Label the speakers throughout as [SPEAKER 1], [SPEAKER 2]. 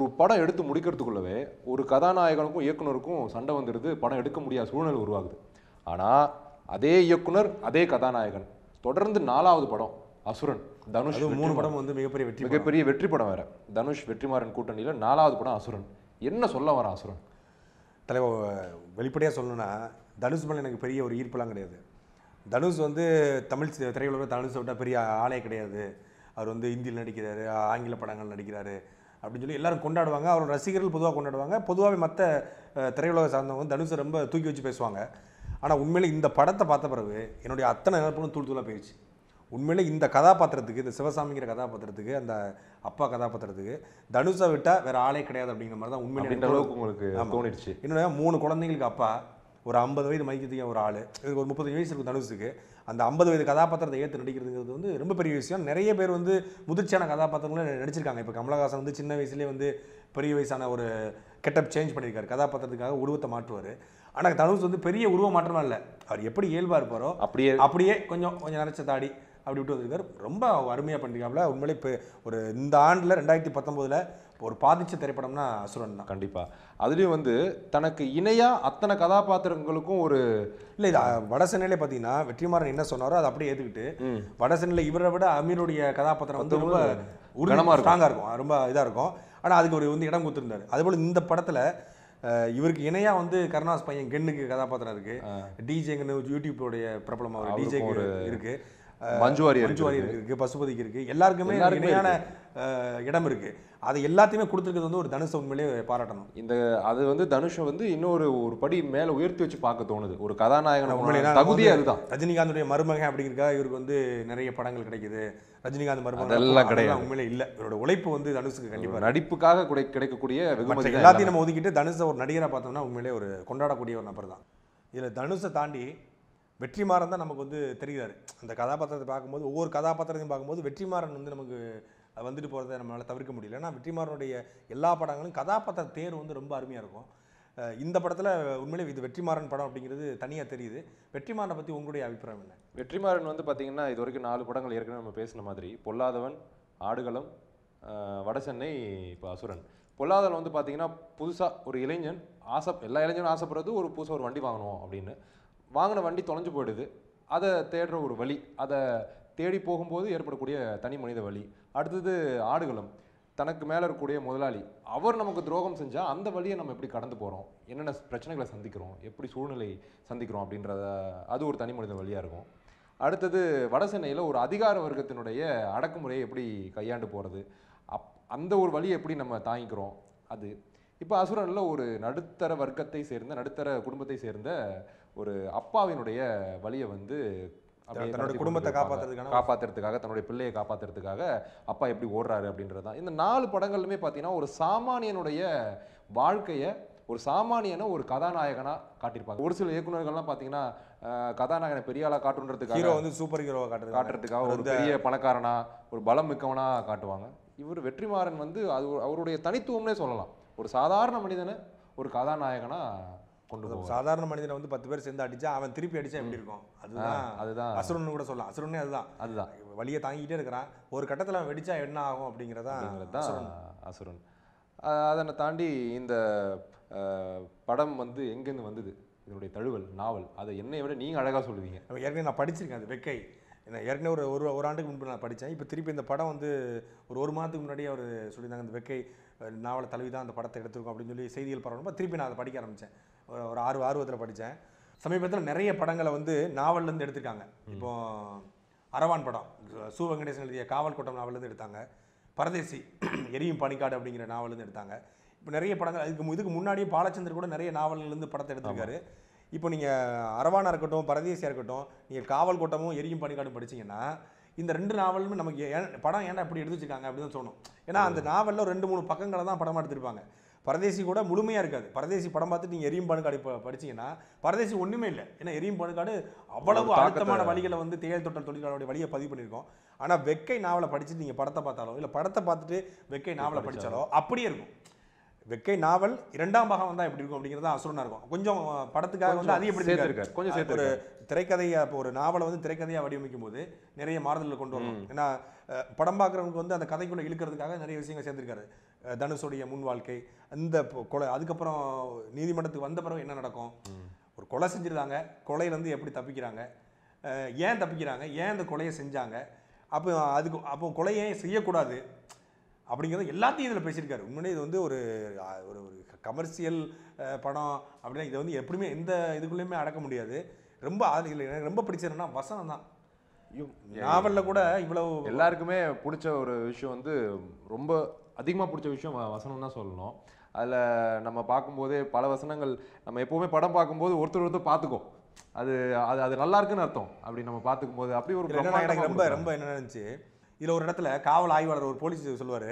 [SPEAKER 1] படம் எடுத்து முடிக்கிறதுக்குள்ளவே ஒரு கதாநாயகனுக்கும் இயக்குனருக்கும் சண்டை வந்துடுது படம் எடுக்க முடியாத சூழ்நிலை உருவாகுது ஆனால் அதே இயக்குனர் அதே கதாநாயகன் தொடர்ந்து நாலாவது படம் அசுரன் தனுஷ்
[SPEAKER 2] அதுவும் மூணு
[SPEAKER 1] வெற்றிமாறன்.
[SPEAKER 2] படம் வந்து மிகப்பெரிய வெற்றி படம்.
[SPEAKER 1] மிகப்பெரிய வெற்றி படம் வேற தனுஷ் வெற்றிமாறன் கூட்டணியில நாலாவது படம் அசுரன் என்ன சொல்ல வர அசுரன்
[SPEAKER 2] தலைவர் வெளிப்படையாக சொல்லணும்னா தனுஷ் மேலே எனக்கு பெரிய ஒரு ஈர்ப்பெல்லாம் கிடையாது தனுஷ் வந்து தமிழ் சி- திரையுலக தனுஷை விட்டால் பெரிய ஆளே கிடையாது அவர் வந்து ஹிந்தியில் நடிக்கிறாரு ஆங்கில படங்கள் நடிக்கிறாரு அப்படின்னு சொல்லி எல்லாரும் கொண்டாடுவாங்க அவரோட ரசிகர்கள் பொதுவாக கொண்டாடுவாங்க பொதுவாகவே மற்ற திரையுலக சார்ந்தவங்க தனுஷை ரொம்ப தூக்கி வச்சு பேசுவாங்க ஆனால் உண்மையிலே இந்த படத்தை பார்த்த பிறகு என்னுடைய அத்தனை நினைப்புகளும் தூள் தூளாக போயிடுச்சு உண்மையிலே இந்த கதாபாத்திரத்துக்கு இந்த சிவசாமிங்கிற கதாபாத்திரத்துக்கு அந்த அப்பா கதாபாத்திரத்துக்கு தனுஷை விட்டால் வேற ஆளே கிடையாது அப்படிங்கிற மாதிரி தான் உண்மையிலே
[SPEAKER 1] அப்படின்ற
[SPEAKER 2] எனக்கு
[SPEAKER 1] அளவுக்கு உங்களுக்கு
[SPEAKER 2] ஆமா.
[SPEAKER 1] தோணிடுச்சு
[SPEAKER 2] என்னோட மூணு குழந்தைங்களுக்கு அப்பா ஒரு ஐம்பது வயது மைக்கத்துக்கு ஒரு ஆள் இதுக்கு ஒரு முப்பத்தஞ்சு வயசு இருக்கும் தனுஷுக்கு அந்த ஐம்பது வயது கதாபாத்திரத்தை ஏற்று நடிக்கிறதுங்கிறது வந்து ரொம்ப பெரிய விஷயம் நிறைய பேர் வந்து முதிர்ச்சியான கதாபாத்திரங்களும் நடிச்சிருக்காங்க இப்போ கமலஹாசன் வந்து சின்ன வயசுலேயே வந்து பெரிய வயசான ஒரு கெட்டப் சேஞ்ச் பண்ணியிருக்காரு கதாபாத்திரத்துக்காக உருவத்தை மாற்றுவார் ஆனால் தனுஷ் வந்து பெரிய உருவ மாற்றம்லாம் இல்லை அவர் எப்படி இயல்பாக இருப்பாரோ
[SPEAKER 1] அப்படியே
[SPEAKER 2] அப்படியே கொஞ்சம் கொஞ்சம் நரைச்ச தாடி அப்படி விட்டு வந்திருக்காரு ரொம்ப அருமையாக பண்ணிருக்காப்புல உண்மையிலே இப்போ ஒரு இந்த ஆண்டில் ரெண்டாயிரத்தி பத்தொம்போதில் ஒரு பாதிச்ச திரைப்படம்னா அசுரன் தான்
[SPEAKER 1] கண்டிப்பா அதுலயும் வந்து தனக்கு இணையா அத்தனை கதாபாத்திரங்களுக்கும் ஒரு
[SPEAKER 2] இல்லை இது அஹ், வட சென்னையிலே பார்த்தீங்கன்னா வெற்றிமாறன் என்ன சொன்னாரோ அதை அப்படியே ஏற்றுக்கிட்டு
[SPEAKER 1] ம்,
[SPEAKER 2] வட சென்னையில் இவரை விட அமீருடைய கதாபாத்திரம் வந்து ரொம்ப
[SPEAKER 1] கனமா இருக்கும்.
[SPEAKER 2] ஸ்ட்ராங்காக இருக்கும் ரொம்ப இதாக இருக்கும் ஆனால் அதுக்கு ஒரு வந்து இடம் கொடுத்துருந்தாரு அதுபோல் இந்த படத்தில் இவருக்கு இணையா வந்து கருணாஸ் பையன் கென்னுக்கு கதாபாத்திரம் இருக்கு டிஜேங்கன்னு யூடியூப்போடைய பிரபலம் அவர்
[SPEAKER 1] அவருக்கும்
[SPEAKER 2] டிஜேக்கு
[SPEAKER 1] ஒரு
[SPEAKER 2] இருக்கு
[SPEAKER 1] மஞ்சு வாரியர்
[SPEAKER 2] மஞ்சு வாரியர்
[SPEAKER 1] இருக்கு.
[SPEAKER 2] இருக்கு பசுபதிக்கு இருக்கு எல்லாருக்குமே
[SPEAKER 1] எல்லாருக்குமே
[SPEAKER 2] இணையான அஹ், இடம் இருக்கு அது எல்லாத்தையுமே கொடுத்துருக்கிறது வந்து ஒரு தனுஷை உண்மையிலேயே பாராட்டணும்
[SPEAKER 1] இந்த அது வந்து தனுஷை வந்து இன்னொரு ஒரு படி மேல உயர்த்தி வச்சு பார்க்க தோணுது ஒரு
[SPEAKER 2] உண்மையிலே
[SPEAKER 1] கதாநாயகன்
[SPEAKER 2] நான்
[SPEAKER 1] தகுதியே
[SPEAKER 2] வந்து
[SPEAKER 1] அதுதான்
[SPEAKER 2] ரஜினிகாந்துடைய மருமகன் அப்படிங்கிறக்கா இவருக்கு வந்து நிறைய படங்கள் கிடைக்குது ரஜினிகாந்த் மருமகன்
[SPEAKER 1] அதெல்லாம் கிடையாது.
[SPEAKER 2] உண்மையிலே இல்ல இவரோட உழைப்பு வந்து தனுஷுக்கு கண்டிப்பா
[SPEAKER 1] நடிப்புக்காக கிடை- கிடைக்கக்கூடிய
[SPEAKER 2] மற்ற
[SPEAKER 1] வெகுமதி தான்
[SPEAKER 2] எல்லாத்தையும் நம்ம ஒதுக்கிட்டு தனுஷை ஒரு நடிகரா பார்த்தோம்னா உண்மையிலே ஒரு கொண்டாடக்கூடிய ஒரு நபர் தான் இதுல தனுஷை தாண்டி வெற்றிமாறன் தான் நமக்கு வந்து தெரிகிறாரு அந்த கதாபாத்திரத்தை பார்க்கும்போது ஒவ்வொரு கதாபாத்திரத்தையும் பார்க்கும்போது வெற்றிமாறன் வந்து நமக்கு வந்துட்டு போகிறத நம்மளால தவிர்க்க முடியல ஏன்னா வெற்றிமாறனுடைய எல்லா படங்களும் கதாபாத்திர தேர்வு வந்து ரொம்ப அருமையா இருக்கும் அஹ் இந்த படத்துல உண்மையிலே இது வெற்றிமாறன் படம் அப்படிங்கிறது தனியா தெரியுது வெற்றிமாறனை பத்தி உங்களுடைய அபிப்பிராயம் என்ன
[SPEAKER 1] வெற்றிமாறன் வந்து பாத்தீங்கன்னா இது வரைக்கும் நாலு படங்கள் ஏற்கனவே நம்ம பேசின மாதிரி பொல்லாதவன் ஆடுகளம் ஆஹ் வடசென்னை இப்போ அசுரன் பொல்லாதவன் வந்து பாத்தீங்கன்னா புதுசா ஒரு இளைஞன் ஆசை எல்லா இளைஞனும் ஆசைப்படுறது ஒரு புதுசா ஒரு வண்டி வாங்கணும் அப்படின்னு வாங்கின வண்டி தொலைஞ்சு போயிடுது அதை தேடுற ஒரு வழி அதை தேடி போகும்போது ஏற்படக்கூடிய தனி மனித வழி அடுத்தது ஆடுகளம் தனக்கு மேலே இருக்கக்கூடிய முதலாளி அவர் நமக்கு துரோகம் செஞ்சால் அந்த வழியை நம்ம எப்படி கடந்து போகிறோம் என்னென்ன பிரச்சனைகளை சந்திக்கிறோம் எப்படி சூழ்நிலை சந்திக்கிறோம் அப்படின்றத அது ஒரு தனி மனித வழியாக இருக்கும் அடுத்தது வடசென்னையில் ஒரு அதிகார வர்க்கத்தினுடைய அடக்குமுறையை எப்படி கையாண்டு போகிறது அப் அந்த ஒரு வழியை எப்படி நம்ம தாங்கிக்கிறோம் அது இப்போ அசுரனில் ஒரு நடுத்தர வர்க்கத்தை சேர்ந்த நடுத்தர குடும்பத்தை சேர்ந்த ஒரு அப்பாவினுடைய வழியை வந்து அப்படியே
[SPEAKER 2] தன்னோட
[SPEAKER 1] நடத்தி
[SPEAKER 2] குடும்பத்தை
[SPEAKER 1] கொண்டு போயிருப்பாங்க.
[SPEAKER 2] காப்பாத்துறதுக்கான
[SPEAKER 1] காப்பாத்துறதுக்காக தன்னுடைய பிள்ளையை காப்பாத்துறதுக்காக அப்பா எப்படி ஓடுறாரு அப்படின்றது தான் இந்த நாலு படங்களுமே பார்த்தீங்கன்னா ஒரு சாமானியனுடைய வாழ்க்கையை ஒரு சாமானியனை ஒரு கதாநாயகனா காட்டியிருப்பாங்க ஒரு சில இயக்குனர்கள்லாம் பார்த்தீங்கன்னா அஹ், கதாநாயகனை பெரிய ஆளா காட்டுன்றதுக்காக
[SPEAKER 2] ஹீரோ வந்து சூப்பர் ஹீரோவை காட்டுறது
[SPEAKER 1] காட்டுறதுக்காக ஒரு பெரிய பணக்காரனா ஒரு பலம் மிக்கவனா காட்டுவாங்க இவர் வெற்றிமாறன் வந்து அது ஒரு- அவருடைய தனித்துவம்னே சொல்லலாம் ஒரு சாதாரண மனிதனை ஒரு கதாநாயகனா கொண்டு போவார்
[SPEAKER 2] சாதாரண மனிதனை வந்து பத்து பேர் சேர்ந்து அடிச்சா அவன் திருப்பி அடிச்சா எப்படி இருக்கும் அதுதான்
[SPEAKER 1] அதுதான்
[SPEAKER 2] அசுரன் கூட சொல்லலாம் அசுரனே அதுதான்
[SPEAKER 1] அதுதான்
[SPEAKER 2] வழியை தாங்கிட்டே இருக்கிறான் ஒரு கட்டத்துல அவன் வெடிச்சா என்ன ஆகும் அப்படிங்கிறதா
[SPEAKER 1] அப்படிங்கிறது தான் அசுரன் அஹ் அதனை தாண்டி இந்த அஹ், படம் வந்து எங்கேருந்து வந்தது இதனுடைய தழுவல் நாவல் அதை என்னை விட நீங்க அழகா சொல்லுவீங்க
[SPEAKER 2] நம்ம ஏற்கனவே நான் படிச்சிருக்கேன் அது வெக்கை என்ன ஏற்கனவே ஒரு ஒரு ஒரு ஆண்டுக்கு முன்பு நான் படித்தேன் இப்போ திருப்பி இந்த படம் வந்து ஒரு ஒரு மாதத்துக்கு முன்னாடியே அவர் சொல்லியிருந்தாங்க இந்த வெக்கை அஹ், நாவலை தழுவி தான் அந்த படத்தை எடுத்திருக்கோம் அப்படின்னு சொல்லி செய்திகள் பரவணும் திருப்பி நான் அதை படிக்க ஆரம்பித்தேன் ஒரு ஒரு ஆறு ஆர்வத்தில் படித்தேன் சமீபத்தில் நிறைய படங்களை வந்து நாவல்லேருந்து எடுத்திருக்காங்க இப்போ அரவான் படம் சு வெங்கடேசன் எழுதிய காவல் கோட்டம் நாவல்லேருந்து எடுத்தாங்க பரதேசி எரியும் பனிக்காடு அப்படிங்கிற நாவல்லேருந்து எடுத்தாங்க இப்போ நிறைய படங்கள் அதுக்கு மு- இதுக்கு முன்னாடியே பாலச்சந்தர் கூட நிறைய நாவல்லேருந்து படத்தை எடுத்திருக்காரு இப்போ நீங்கள் அரவானா இருக்கட்டும் பரதேசியாக இருக்கட்டும் நீங்கள் காவல் கோட்டமும் எரியும் பனிக்காடும் படிச்சீங்கன்னா இந்த ரெண்டு நாவலுமே நமக்கு ஏன் படம் ஏன்டா இப்படி எடுத்து வச்சிருக்காங்க அப்படின்னு தான் தோணும் ஏன்னா அந்த நாவலில் ரெண்டு மூணு பக்கங்களை தான் படமாக எடுத்திருப்பாங்க பரதேசி கூட முழுமையாக இருக்காது பரதேசி படம் பார்த்துட்டு நீங்கள் எரியும் பணுக்காடு இப்போ படிச்சீங்கன்னா பரதேசி ஒன்றுமே இல்லை ஏன்னா எரியும் பணுக்காடு அவ்வளவு
[SPEAKER 1] ஒரு தாக்கத்தை-
[SPEAKER 2] அழுத்தமான வழிகளை வந்து தேயல் தொட்டல் தொழிலாளருடைய வழியை பதிவு பண்ணியிருக்கோம் ஆனால் வெக்கை நாவலை படிச்சுட்டு நீங்கள் படத்தை பார்த்தாலோ இல்லை படத்தை பார்த்துட்டு வெக்கை நாவலை படிச்சாலோ அப்படியே இருக்கும் வெக்கை நாவல் இரண்டாம் பாகம் வந்தா எப்படி இருக்கும் அப்படிங்கிறது தான் அசுரனா இருக்கும் கொஞ்சம் அஹ், படத்துக்காக வந்து அதிகப்படுத்தி
[SPEAKER 1] சேர்த்திருக்காரு கொஞ்சம்
[SPEAKER 2] ஒரு
[SPEAKER 1] சேர்த்திருக்காரு
[SPEAKER 2] திரைக்கதையை இப்போ ஒரு நாவலை வந்து திரைக்கதையாக வடிவமைக்கும் போது நிறைய மாறுதல்கள் கொண்டு வரணும் ஏன்னா அஹ், படம் பார்க்குறவங்களுக்கு வந்து அந்த கதைக்குள்ளே இழுக்கிறதுக்காக நிறைய விஷயங்கள் சேர்ந்திருக்காரு அஹ், தனுஷுடைய முன் வாழ்க்கை அந்த பொ- கொலை அதுக்கப்புறம் நீதிமன்றத்துக்கு வந்த பிறகு என்ன நடக்கும் ஒரு கொலை செஞ்சிருந்தாங்க கொலையிலேருந்து எப்படி தப்பிக்கிறாங்க அஹ், ஏன் தப்பிக்கிறாங்க ஏன் அந்த கொலையை செஞ்சாங்க அப்போ அதுக்கு அப்போ கொலையை செய்யக்கூடாது அப்படிங்கிறத எல்லாத்தையும் இதில் பேசியிருக்காரு உண்மையிலே இது வந்து ஒரு அஹ், ஒரு ஒரு கமர்ஷியல் படம் அப்படின்னா இதை வந்து எப்படியுமே எந்த இதுக்குள்ளேயுமே அடக்க முடியாது ரொம்ப அது இதில் எனக்கு ரொம்ப பிடிச்சதுன்னா வசனம் தான் நாவலில் கூட இவ்வளவு
[SPEAKER 1] எல்லாருக்குமே பிடிச்ச ஒரு விஷயம் வந்து ரொம்ப அதிகமாக பிடிச்ச விஷயம் வ- வசனம் தான் சொல்லணும் அதில் நம்ம பார்க்கும்போதே பல வசனங்கள் நம்ம எப்போவுமே படம் பார்க்கும்போது ஒருத்தர் ஒருத்தர் பார்த்துக்கோ அது அது அது நல்லா இருக்குன்னு அர்த்தம் அப்படி நம்ம பார்த்துக்கும் போது அப்படி ஒரு
[SPEAKER 2] இதுல என்னன்னா எனக்கு
[SPEAKER 1] பிரம்மாண்டமா
[SPEAKER 2] ரொம்ப
[SPEAKER 1] கொடுத்தாங்க.
[SPEAKER 2] ரொம்ப என்ன இருந்துச்சு இதில் ஒரு இடத்துல காவல் ஆய்வாளர் ஒரு போலீஸ் சொல்லுவார்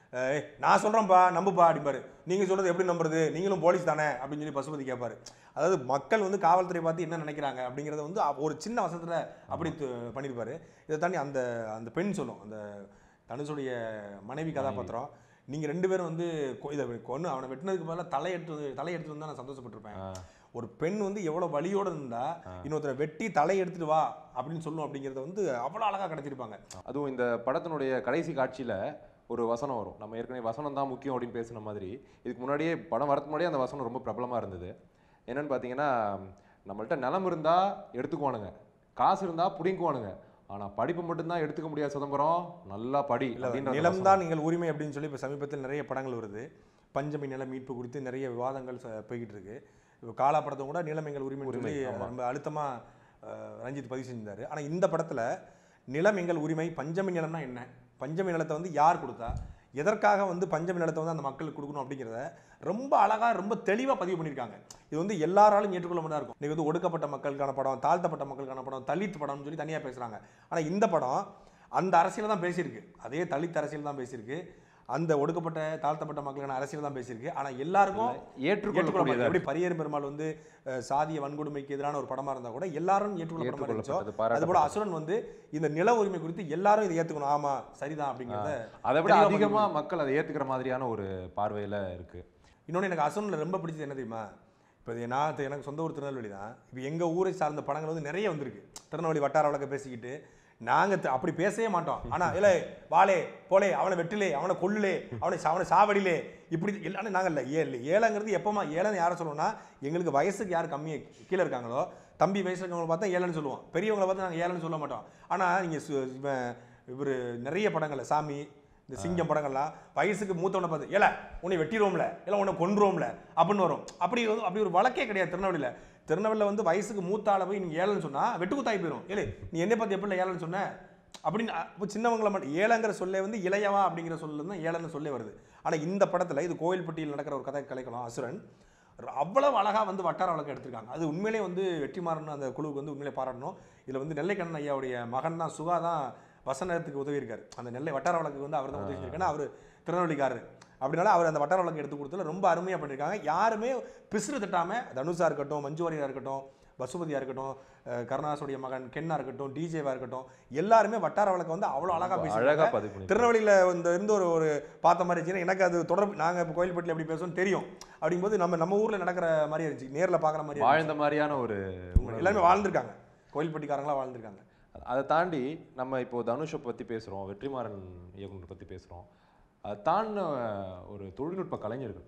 [SPEAKER 2] நான் சொல்கிறேன்ப்பா நம்புப்பா அப்படிம்பாரு நீங்கள் சொல்கிறது எப்படி நம்புறது நீங்களும் போலீஸ் தானே அப்படின்னு சொல்லி பசுபதி கேட்பாரு அதாவது மக்கள் வந்து காவல்துறை பார்த்து என்ன நினைக்கிறாங்க அப்படிங்கிறத வந்து அ- ஒரு சின்ன வசத்தில் அப்படி து- பண்ணியிருப்பாரு இதை தாண்டி அந்த அந்த பெண் சொல்லும் அந்த தனுஷுடைய மனைவி கதாபாத்திரம் நீங்கள் ரெண்டு பேரும் வந்து கொ- இதை கொன்று அவனை வெட்டினதுக்கு பதிலாக தலையெடுத்து தலையெடுத்து வந்தால் நான் சந்தோஷப்பட்டிருப்பேன்
[SPEAKER 1] ஆ.
[SPEAKER 2] ஒரு பெண் வந்து எவ்வளோ வலியோடு இருந்தா இன்னொருத்தரை வெட்டி தலை எடுத்துட்டு வா அப்படின்னு சொல்லும் அப்படிங்கிறத வந்து அவ்வளோ அழகாக கிடைச்சிருப்பாங்க
[SPEAKER 1] அதுவும் இந்த படத்தினுடைய கடைசி காட்சியில் ஒரு வசனம் வரும் நம்ம ஏற்கனவே வசனம் தான் முக்கியம் அப்படின்னு பேசின மாதிரி இதுக்கு முன்னாடியே படம் வரதுக்கு முன்னாடியே அந்த வசனம் ரொம்ப பிரபலமாக இருந்தது என்னன்னு பார்த்தீங்கன்னா நம்மள்ட்ட நிலம் இருந்தால் எடுத்துக்குவானுங்க காசு இருந்தால் பிடிங்குவானுங்க ஆனால் படிப்பு மட்டும்தான் எடுத்துக்க முடியாது சிதம்பரம் நல்லா படி அப்படின்ற அந்த
[SPEAKER 2] நிலம்
[SPEAKER 1] வசனம்.
[SPEAKER 2] தான் நீங்கள் உரிமை அப்படின்னு சொல்லி இப்போ சமீபத்தில் நிறைய படங்கள் வருது பஞ்சமி நில மீட்பு குறித்து நிறைய விவாதங்கள் ச- போய்கிட்டு இருக்கு இப்போ காலா படத்தை கூட நிலம் எங்கள் உரிமை
[SPEAKER 1] உரிமை,
[SPEAKER 2] சொல்லி
[SPEAKER 1] ஆமா.
[SPEAKER 2] ரொம்ப அழுத்தமாக ரஞ்சித் பதிவு செஞ்சிருந்தாரு ஆனால் இந்த படத்தில் நிலம் எங்கள் உரிமை பஞ்சமி நிலம்னா என்ன பஞ்சமி நிலத்தை வந்து யார் கொடுத்தா எதற்காக வந்து பஞ்சமி நிலத்தை வந்து அந்த மக்களுக்கு கொடுக்கணும் அப்படிங்கிறத ரொம்ப அழகாக ரொம்ப தெளிவாக பதிவு பண்ணியிருக்காங்க இது வந்து எல்லாராலும் ஏற்றுக்கொள்ள முடியாது இருக்கும் இன்னைக்கு வந்து ஒடுக்கப்பட்ட மக்களுக்கான படம் தாழ்த்தப்பட்ட மக்களுக்கான படம் தலித் படம்னு சொல்லி தனியாக பேசுகிறாங்க ஆனால் இந்த படம் அந்த அரசியல் தான் பேசியிருக்கு அதே தலித் அரசியல் தான் பேசியிருக்கு அந்த ஒடுக்கப்பட்ட தாழ்த்தப்பட்ட மக்களுக்கான அரசியல் தான் பேசியிருக்கு ஆனால் எல்லாருக்கும்
[SPEAKER 1] ஏற்றுக்கொள்ளக்கூடியதா
[SPEAKER 2] ஏற்றுக்கொள்ள எப்படி பரியேறு பெருமாள் வந்து அஹ், சாதிய வன்கொடுமைக்கு எதிரான ஒரு படமா இருந்தா கூட எல்லாரும் ஏற்றுக்கொள்ளப்பட்ட மாதிரி இருந்துச்சோ
[SPEAKER 1] ஏற்றுக்கொள்ளப்பட்டது
[SPEAKER 2] அது போல
[SPEAKER 1] பாராட்டப்பட்டது
[SPEAKER 2] அசுரன் வந்து இந்த நில உரிமை குறித்து எல்லாரும் இதை ஏத்துக்கணும் ஆமா சரிதான் அப்படிங்கிறத
[SPEAKER 1] அதை விட
[SPEAKER 2] தெளிவா
[SPEAKER 1] அதிகமா மக்கள் அதை ஏத்துக்கிற மாதிரியான ஒரு பார்வையில இருக்கு
[SPEAKER 2] இன்னொன்று எனக்கு அசுரனில் ரொம்ப பிடிச்சது என்ன தெரியுமா இப்போ இது நான் இது எனக்கு சொந்த ஊர் திருநெல்வேலி தான் இப்போ எங்கள் ஊரை சார்ந்த படங்கள் வந்து நிறைய வந்திருக்கு திருநெல்வேலி வட்டார வழக்க பேசிக்கிட்டு நாங்கள் அப்படி பேசவே மாட்டோம் ஆனால் இல்லை வாளே போலே அவனை வெட்டிலே அவனை கொல்லுலே அவனை சா- அவனை சாவடிலே இப்படி எல்லாமே நாங்கள் இல்லை ஏழு ஏழைங்கிறது எப்போமா ஏழைன்னு யாரை சொல்லுவோம்னா எங்களுக்கு வயசுக்கு யார் கம்மியாக கீழே இருக்காங்களோ தம்பி வயசுல இருக்கவங்களை பார்த்தா ஏழைன்னு சொல்லுவோம் பெரியவங்களை பார்த்தா நாங்கள் ஏழைன்னு சொல்ல மாட்டோம் ஆனால் நீங்கள் இவன் இவர் நிறைய படங்கள்ல சாமி இந்த சிங்கம் படங்கள்லாம் வயசுக்கு மூத்தவனை பார்த்து ஏல உன்னை வெட்டிடுவோம்ல இல்லை உன்னை கொன்றுவோம்ல அப்படின்னு வரும் அப்படி வந்து அப்படி ஒரு வழக்கே கிடையாது திருநெல்வேலியில் திருநெல்வேலியில் வந்து வயசுக்கு மூத்த ஆளை போய் நீங்கள் ஏழைன்னு சொன்னால் வெட்டுக்குத்தாய் போயிடும் ஏலே நீ என்னை பார்த்து எப்படி ஏழைன்னு சொன்ன அப்படின்னு அ- இப்போ சின்னவங்களை மட்டும் ஏழைங்கிற சொல்லே வந்து இளையவா அப்படிங்கிற சொல்ல தான் ஏழைன்னு சொல்லே வருது ஆனால் இந்த படத்தில் இது கோயில்பட்டியில் நடக்கிற ஒரு கதை கலைக்கலாம் அசுரன் ர- அவ்வளவு அழகாக வந்து வட்டார வழக்கு எடுத்திருக்காங்க அது உண்மையிலே வந்து வெற்றிமாறன் அந்த குழுவுக்கு வந்து உண்மையிலே பாராட்டணும் இதில் வந்து நெல்லைக்கண்ணன் ஐயாவுடைய மகன் தான் சுகா தான் வசனத்துக்கு உதவி இருக்காரு அந்த நெல்லை வட்டார வழக்கு வந்து அவர் தான் உதவி செஞ்சிருக்காரு அவர் திருநெல்வேலிக்காரர் அப்படினால அவர் அந்த வட்டார வழக்கு எடுத்து கொடுத்ததுல ரொம்ப அருமையாக பண்ணியிருக்காங்க யாருமே பிசுறு தட்டாம தனுஷா இருக்கட்டும் மஞ்சு வாரியரா இருக்கட்டும் பசுபதியா இருக்கட்டும் அஹ் கருணாசுடைய மகன் கென்னா இருக்கட்டும் டிஜேவா இருக்கட்டும் எல்லாருமே வட்டார வழக்கு வந்து அவ்வளோ அழகாக
[SPEAKER 1] அழகா
[SPEAKER 2] பேசியிருக்காங்க
[SPEAKER 1] பதிவு பண்ணி
[SPEAKER 2] திருநெல்வேலியில் இந்த இருந்து ஒரு ஒரு பார்த்த மாதிரி இருந்துச்சுன்னா எனக்கு அது தொடர்பு நாங்கள் இப்போ கோயில்பட்டியில் எப்படி பேசுவோம்னு தெரியும் அப்படிங்கும்போது நம்ம நம்ம ஊரில் நடக்கிற மாதிரி இருந்துச்சு நேரில் பார்க்குற மாதிரி இருந்துச்சு.
[SPEAKER 1] வாழ்ந்த மாதிரியான ஒரு உணர்வு.
[SPEAKER 2] எல்லாருமே வாழ்ந்திருக்காங்க கோயில்பட்டிக்காரங்களா வாழ்ந்திருக்காங்க
[SPEAKER 1] அதை தாண்டி நம்ம இப்போ தனுஷை பத்தி பேசுறோம் வெற்றிமாறன் இயக்குனர் பத்தி பேசுறோம் அதை தாண்டின ஒரு தொழில்நுட்ப கலைஞர்கள்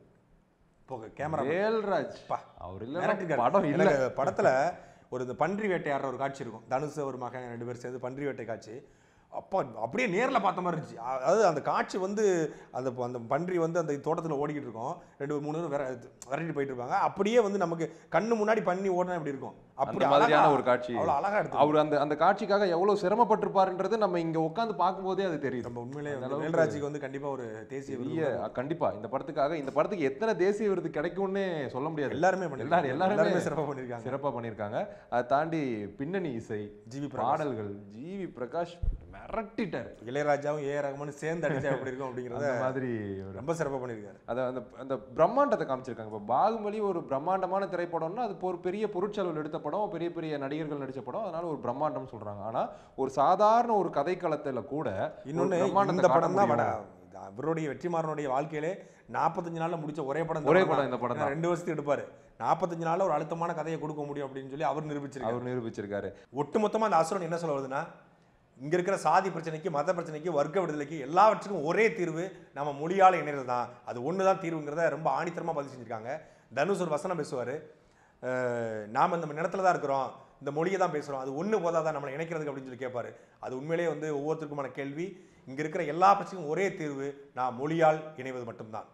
[SPEAKER 2] போக கேமரா
[SPEAKER 1] வேல்ராஜ்
[SPEAKER 2] பா,
[SPEAKER 1] அவர் இல்ல
[SPEAKER 2] மிரட்டிருக்காரு.
[SPEAKER 1] படம் இல்ல
[SPEAKER 2] எனக்கு படத்துல ஒரு இந்த பன்றி வேட்டையாடுற ஒரு காட்சி இருக்கும் தனுஷ் ஒரு மகன் ரெண்டு பேர் சேர்ந்து பன்றி வேட்டை காட்சி அப்பா அப்படியே நேர்ல பார்த்த மாதிரி இருந்துச்சு அ- அதாவது அந்த காட்சி வந்து அந்த அந்த பன்றி வந்து அந்த தோட்டத்துல ஓடிக்கிட்டு இருக்கும் ரெண்டு மூணு பேரும் விர விரட்டிட்டு போயிட்டு இருப்பாங்க அப்படியே வந்து நமக்கு கண்ணு முன்னாடி பண்ணி ஓடினா எப்படி இருக்கும் அப்படி
[SPEAKER 1] அந்த மாதிரியான
[SPEAKER 2] அழகா-
[SPEAKER 1] ஒரு காட்சி
[SPEAKER 2] அவ்வளவு அழகா எடுத்து
[SPEAKER 1] அவர் அந்த அந்த காட்சிக்காக எவ்வளவு சிரமப்பட்டிருப்பாருன்றது நம்ம இங்க உட்காந்து பார்க்கும்போதே அது தெரியுது
[SPEAKER 2] நம்ம உண்மையிலே
[SPEAKER 1] அந்த
[SPEAKER 2] வந்து
[SPEAKER 1] அளவுக்கு
[SPEAKER 2] வேல்ராஜுக்கு வந்து கண்டிப்பா ஒரு தேசிய விருது
[SPEAKER 1] பெரிய அ, கண்டிப்பா இந்த படத்துக்காக இந்த படத்துக்கு எத்தனை தேசிய விருது கிடைக்கும்னே சொல்ல முடியாது
[SPEAKER 2] எல்லாருமே
[SPEAKER 1] எல்லாரும்
[SPEAKER 2] பண்ணிருக்காங்க
[SPEAKER 1] எல்லாருமே
[SPEAKER 2] எல்லாருமே சிறப்பா பண்ணிருக்காங்க
[SPEAKER 1] சிறப்பா பண்ணியிருக்காங்க அதை தாண்டி பின்னணி இசை
[SPEAKER 2] ஜிவி பிரகாஷ்
[SPEAKER 1] பாடல்கள் ஜிவி பிரகாஷ் மிரட்டிட்டார்
[SPEAKER 2] இளையராஜாவும் ஏ ரகுமானும் சேர்ந்து அடிச்சா எப்படி இருக்கும் அப்படிங்கிறத
[SPEAKER 1] அந்த மாதிரி ஒரு
[SPEAKER 2] ரொம்ப சிறப்பா பண்ணியிருக்காரு
[SPEAKER 1] அத அந்த அந்த பிரம்மாண்டத்தை காமிச்சிருக்காங்க இப்போ பாகுபலி ஒரு பிரம்மாண்டமான திரைப்படம்னா அது ஒரு பெரிய பொருட்செலவில் எடுத்த படம் பெரிய பெரிய நடிகர்கள் நடிச்ச படம் அதனால ஒரு பிரம்மாண்டம் சொல்றாங்க ஆனா ஒரு சாதாரண ஒரு கதைக்களத்துல கூட ஒரு
[SPEAKER 2] இன்னொன்னு
[SPEAKER 1] பிரம்மாண்டத்தை
[SPEAKER 2] இந்த
[SPEAKER 1] காட்ட
[SPEAKER 2] படம் தான்
[SPEAKER 1] முடியும்.
[SPEAKER 2] அவருடைய வெற்றிமாறனுடைய வாழ்க்கையிலே நாற்பத்தஞ்சு நாள்ல முடிச்ச ஒரே படம்
[SPEAKER 1] ஒரே
[SPEAKER 2] இந்த
[SPEAKER 1] படம்
[SPEAKER 2] தான்.
[SPEAKER 1] இந்த படம்
[SPEAKER 2] ஏன்னா ரெண்டு வருஷத்துக்கு எடுப்பாரு நாற்பத்தஞ்சு நாள்ல ஒரு அழுத்தமான கதையை கொடுக்க முடியும் அப்படின்னு சொல்லி அவர் நிரூபிச்சிருக்காரு
[SPEAKER 1] அவர் நிரூபிச்சிருக்காரு
[SPEAKER 2] ஒட்டுமொத்தமா அந்த அசுரன் என்ன சொல்ல வருதுன்னா இங்க இருக்கிற சாதி பிரச்சனைக்கு மத பிரச்சனைக்கு வர்க்க விடுதலைக்கு எல்லாவற்றுக்கும் ஒரே தீர்வு நம்ம மொழியால் இணைறது தான் அது ஒன்று தான் தீர்வுங்கிறத ரொம்ப ஆணித்தரமாக பதிவு செஞ்சுருக்காங்க தனுஷ் ஒரு வசனம் பேசுவார் நாம் இந்த நிலத்துல தான் இருக்கிறோம் இந்த மொழியை தான் பேசுகிறோம் அது ஒன்று போதாதான் நம்மளை இணைக்கிறதுக்கு அப்படின்னு சொல்லி கேட்பாரு அது உண்மையிலேயே வந்து ஒவ்வொருத்தருக்குமான கேள்வி இங்கே இருக்கிற எல்லா பிரச்சனைக்கும் ஒரே தீர்வு நான் மொழியால் இணைவது மட்டும்தான்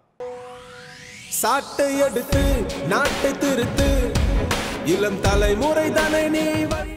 [SPEAKER 3] சாட்டை எடுத்து நாட்டை திருத்து இளம் தலைமுறை தானே நீ வழி